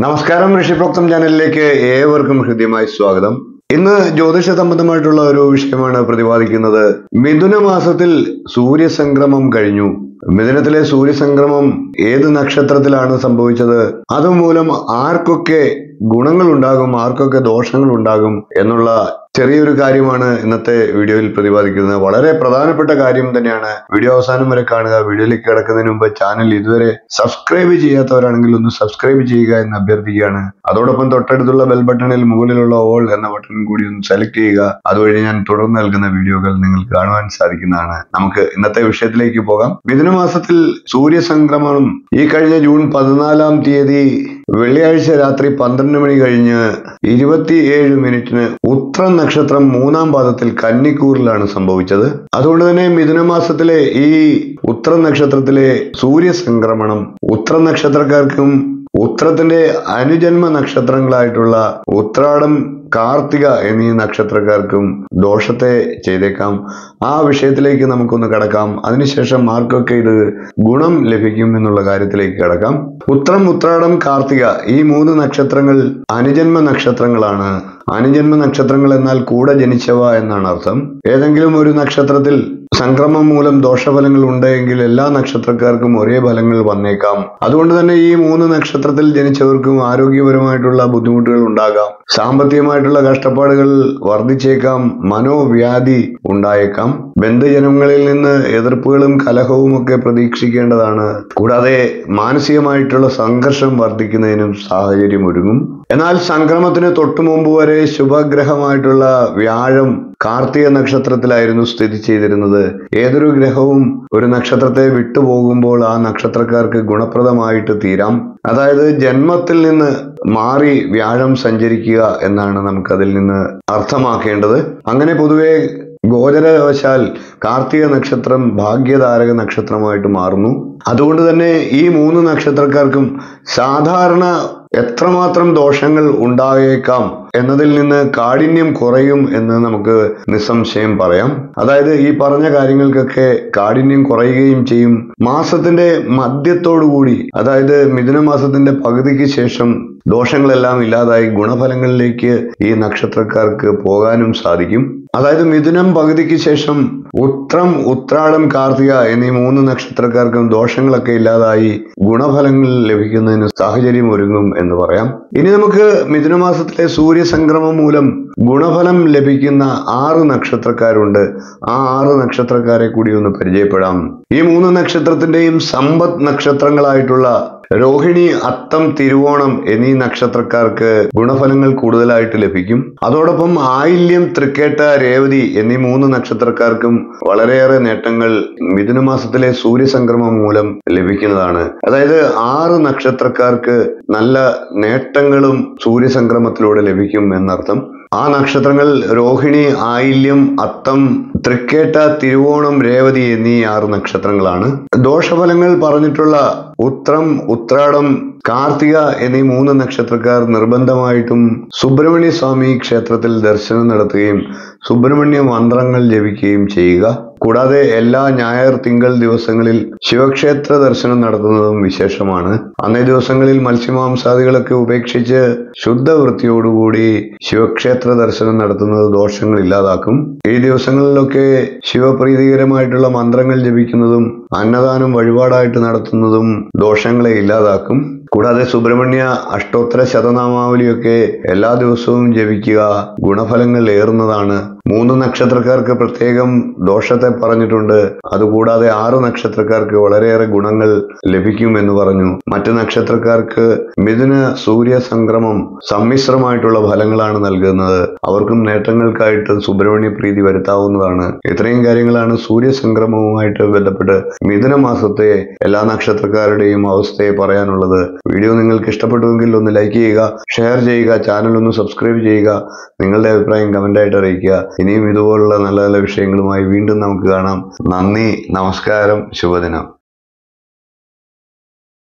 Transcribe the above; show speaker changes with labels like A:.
A: നമസ്കാരം ഋഷിപ്രോക്തം ചാനലിലേക്ക് ഏവർക്കും ഹൃദ്യമായി സ്വാഗതം ഇന്ന് ജ്യോതിഷ സംബന്ധമായിട്ടുള്ള ഒരു വിഷയമാണ് പ്രതിപാദിക്കുന്നത് മിഥുന മാസത്തിൽ സൂര്യസംക്രമം കഴിഞ്ഞു മിഥുനത്തിലെ സൂര്യസംക്രമം ഏത് നക്ഷത്രത്തിലാണ് സംഭവിച്ചത് അതുമൂലം ആർക്കൊക്കെ ഗുണങ്ങൾ ഉണ്ടാകും ആർക്കൊക്കെ ദോഷങ്ങൾ ഉണ്ടാകും എന്നുള്ള ചെറിയൊരു കാര്യമാണ് ഇന്നത്തെ വീഡിയോയിൽ പ്രതിപാദിക്കുന്നത് വളരെ പ്രധാനപ്പെട്ട കാര്യം തന്നെയാണ് വീഡിയോ അവസാനം വരെ കാണുക വീഡിയോയിലേക്ക് കിടക്കുന്നതിന് മുമ്പ് ചാനൽ ഇതുവരെ സബ്സ്ക്രൈബ് ചെയ്യാത്തവരാണെങ്കിൽ ഒന്ന് സബ്സ്ക്രൈബ് ചെയ്യുക എന്ന് അഭ്യർത്ഥിക്കുകയാണ് അതോടൊപ്പം തൊട്ടടുത്തുള്ള ബെൽ ബട്ടണിൽ മുകളിലുള്ള ഓൾ എന്ന ബട്ടൺ കൂടി ഒന്ന് സെലക്ട് ചെയ്യുക അതുവഴി ഞാൻ തുടർന്ന് നൽകുന്ന വീഡിയോകൾ നിങ്ങൾക്ക് കാണുവാൻ സാധിക്കുന്നതാണ് നമുക്ക് ഇന്നത്തെ വിഷയത്തിലേക്ക് പോകാം മിഥുനമാസത്തിൽ സൂര്യസംക്രമണം ഈ കഴിഞ്ഞ ജൂൺ പതിനാലാം തീയതി വെള്ളിയാഴ്ച രാത്രി പന്ത്രണ്ട് മണി കഴിഞ്ഞ് ഇരുപത്തിയേഴ് മിനിറ്റിന് ഉത്ര നക്ഷത്രം മൂന്നാം പാദത്തിൽ കന്നിക്കൂറിലാണ് സംഭവിച്ചത് അതുകൊണ്ട് തന്നെ മിഥുനമാസത്തിലെ ഈ ഉത്ര നക്ഷത്രത്തിലെ സൂര്യസംക്രമണം ഉത്ര നക്ഷത്രക്കാർക്കും ഉത്രത്തിന്റെ അനുജന്മ നക്ഷത്രങ്ങളായിട്ടുള്ള ഉത്രാടം കാർത്തിക എന്നീ നക്ഷത്രക്കാർക്കും ദോഷത്തെ ചെയ്തേക്കാം ആ വിഷയത്തിലേക്ക് നമുക്കൊന്ന് കടക്കാം അതിനുശേഷം ആർക്കൊക്കെ ഇത് ഗുണം ലഭിക്കും എന്നുള്ള കാര്യത്തിലേക്ക് കടക്കാം ഉത്രം ഉത്രാടം കാർത്തിക ഈ മൂന്ന് നക്ഷത്രങ്ങൾ അനുജന്മ നക്ഷത്രങ്ങളാണ് അനുജന്മ നക്ഷത്രങ്ങൾ എന്നാൽ കൂടെ ജനിച്ചവ എന്നാണ് അർത്ഥം ഏതെങ്കിലും ഒരു നക്ഷത്രത്തിൽ സംക്രമം മൂലം ദോഷഫലങ്ങൾ ഉണ്ടെങ്കിൽ എല്ലാ നക്ഷത്രക്കാർക്കും ഒരേ ഫലങ്ങൾ വന്നേക്കാം അതുകൊണ്ട് തന്നെ ഈ മൂന്ന് നക്ഷത്രത്തിൽ ജനിച്ചവർക്കും ആരോഗ്യപരമായിട്ടുള്ള ബുദ്ധിമുട്ടുകൾ ഉണ്ടാകാം സാമ്പത്തികമായിട്ടുള്ള കഷ്ടപ്പാടുകൾ വർദ്ധിച്ചേക്കാം മനോവ്യാധി ഉണ്ടായേക്കാം ബന്ധുജനങ്ങളിൽ നിന്ന് എതിർപ്പുകളും കലഹവും ഒക്കെ പ്രതീക്ഷിക്കേണ്ടതാണ് കൂടാതെ മാനസികമായിട്ടുള്ള സംഘർഷം വർദ്ധിക്കുന്നതിനും സാഹചര്യം ഒരുങ്ങും എന്നാൽ സംക്രമത്തിന് തൊട്ടു മുമ്പ് വരെ ശുഭഗ്രഹമായിട്ടുള്ള വ്യാഴം കാർത്തിക നക്ഷത്രത്തിലായിരുന്നു സ്ഥിതി ചെയ്തിരുന്നത് ഏതൊരു ഗ്രഹവും ഒരു നക്ഷത്രത്തെ വിട്ടുപോകുമ്പോൾ ആ നക്ഷത്രക്കാർക്ക് ഗുണപ്രദമായിട്ട് തീരാം അതായത് ജന്മത്തിൽ നിന്ന് മാറി വ്യാഴം സഞ്ചരിക്കുക എന്നാണ് നമുക്കതിൽ നിന്ന് അർത്ഥമാക്കേണ്ടത് അങ്ങനെ പൊതുവെ ഗോചരവശാൽ കാർത്തിക നക്ഷത്രം ഭാഗ്യധാരക നക്ഷത്രമായിട്ട് മാറുന്നു അതുകൊണ്ട് തന്നെ ഈ മൂന്ന് നക്ഷത്രക്കാർക്കും സാധാരണ എത്രമാത്രം ദോഷങ്ങൾ ഉണ്ടായേക്കാം എന്നതിൽ നിന്ന് കാഠിന്യം കുറയും എന്ന് നമുക്ക് നിസ്സംശയം പറയാം അതായത് ഈ പറഞ്ഞ കാര്യങ്ങൾക്കൊക്കെ കാഠിന്യം കുറയുകയും ചെയ്യും മാസത്തിന്റെ മധ്യത്തോടുകൂടി അതായത് മിഥുന മാസത്തിന്റെ പകുതിക്ക് ശേഷം ദോഷങ്ങളെല്ലാം ഇല്ലാതായി ഗുണഫലങ്ങളിലേക്ക് ഈ നക്ഷത്രക്കാർക്ക് പോകാനും സാധിക്കും അതായത് മിഥുനം പകുതിക്ക് ശേഷം ഉത്രം ഉത്രാടം കാർത്തിക എന്നീ മൂന്ന് നക്ഷത്രക്കാർക്കും ദോഷങ്ങളൊക്കെ ഇല്ലാതായി ഗുണഫലങ്ങൾ ലഭിക്കുന്നതിന് സാഹചര്യം ഒരുങ്ങും എന്ന് പറയാം ഇനി നമുക്ക് മിഥുനമാസത്തിലെ സൂര്യസംക്രമം മൂലം ഗുണഫലം ലഭിക്കുന്ന ആറ് നക്ഷത്രക്കാരുണ്ട് ആ ആറ് നക്ഷത്രക്കാരെ കൂടി ഒന്ന് പരിചയപ്പെടാം ഈ മൂന്ന് നക്ഷത്രത്തിന്റെയും സമ്പത്ത് നക്ഷത്രങ്ങളായിട്ടുള്ള രോഹിണി അത്തം തിരുവോണം എന്നീ നക്ഷത്രക്കാർക്ക് ഗുണഫലങ്ങൾ കൂടുതലായിട്ട് ലഭിക്കും അതോടൊപ്പം ആയില്യം തൃക്കേട്ട രേവതി എന്നീ മൂന്ന് നക്ഷത്രക്കാർക്കും വളരെയേറെ നേട്ടങ്ങൾ മിഥുനമാസത്തിലെ സൂര്യസംക്രമം മൂലം ലഭിക്കുന്നതാണ് അതായത് ആറ് നക്ഷത്രക്കാർക്ക് നല്ല നേട്ടങ്ങളും സൂര്യസംക്രമത്തിലൂടെ ലഭിക്കും എന്നർത്ഥം ആ നക്ഷത്രങ്ങൾ രോഹിണി ആയില്യം അത്തം തൃക്കേട്ട തിരുവോണം രേവതി എന്നീ ആറ് നക്ഷത്രങ്ങളാണ് ദോഷഫലങ്ങൾ പറഞ്ഞിട്ടുള്ള ഉത്രം ഉത്രാടം കാർത്തിക എന്നീ മൂന്ന് നക്ഷത്രക്കാർ നിർബന്ധമായിട്ടും സുബ്രഹ്മണ്യ സ്വാമി ക്ഷേത്രത്തിൽ ദർശനം നടത്തുകയും സുബ്രഹ്മണ്യ മന്ത്രങ്ങൾ ജപിക്കുകയും ചെയ്യുക കൂടാതെ എല്ലാ ഞായർ തിങ്കൾ ദിവസങ്ങളിൽ ശിവക്ഷേത്ര ദർശനം നടത്തുന്നതും വിശേഷമാണ് അന്നേ ദിവസങ്ങളിൽ മത്സ്യമാംസാദികളൊക്കെ ഉപേക്ഷിച്ച് ശുദ്ധവൃത്തിയോടുകൂടി ശിവക്ഷേത്ര ദർശനം നടത്തുന്നത് ദോഷങ്ങൾ ഇല്ലാതാക്കും ഈ ദിവസങ്ങളിലൊക്കെ ശിവപ്രീതികരമായിട്ടുള്ള മന്ത്രങ്ങൾ ജപിക്കുന്നതും അന്നദാനം വഴിപാടായിട്ട് നടത്തുന്നതും ദോഷങ്ങളെ ഇല്ലാതാക്കും കൂടാതെ സുബ്രഹ്മണ്യ അഷ്ടോത്തര ശതനാമാവലിയൊക്കെ എല്ലാ ദിവസവും ജപിക്കുക ഗുണഫലങ്ങൾ ഏറുന്നതാണ് മൂന്ന് നക്ഷത്രക്കാർക്ക് പ്രത്യേകം ദോഷത്തെ പറഞ്ഞിട്ടുണ്ട് അതുകൂടാതെ ആറ് നക്ഷത്രക്കാർക്ക് വളരെയേറെ ഗുണങ്ങൾ ലഭിക്കും എന്ന് പറഞ്ഞു മറ്റ് നക്ഷത്രക്കാർക്ക് മിഥുന സൂര്യ സംക്രമം സമ്മിശ്രമായിട്ടുള്ള ഫലങ്ങളാണ് നൽകുന്നത് അവർക്കും നേട്ടങ്ങൾക്കായിട്ട് സുബ്രഹ്മണ്യ പ്രീതി വരുത്താവുന്നതാണ് ഇത്രയും കാര്യങ്ങളാണ് സൂര്യ സംക്രമവുമായിട്ട് ബന്ധപ്പെട്ട് മിഥുന മാസത്തെ എല്ലാ നക്ഷത്രക്കാരുടെയും അവസ്ഥയെ പറയാനുള്ളത് വീഡിയോ നിങ്ങൾക്ക് ഇഷ്ടപ്പെട്ടുവെങ്കിൽ ഒന്ന് ലൈക്ക് ചെയ്യുക ഷെയർ ചെയ്യുക ചാനൽ ഒന്ന് സബ്സ്ക്രൈബ് ചെയ്യുക നിങ്ങളുടെ അഭിപ്രായം കമൻ്റായിട്ട് അറിയിക്കുക ഇനിയും ഇതുപോലുള്ള നല്ല നല്ല വിഷയങ്ങളുമായി വീണ്ടും നമുക്ക് കാണാം നന്ദി നമസ്കാരം ശുഭദിനം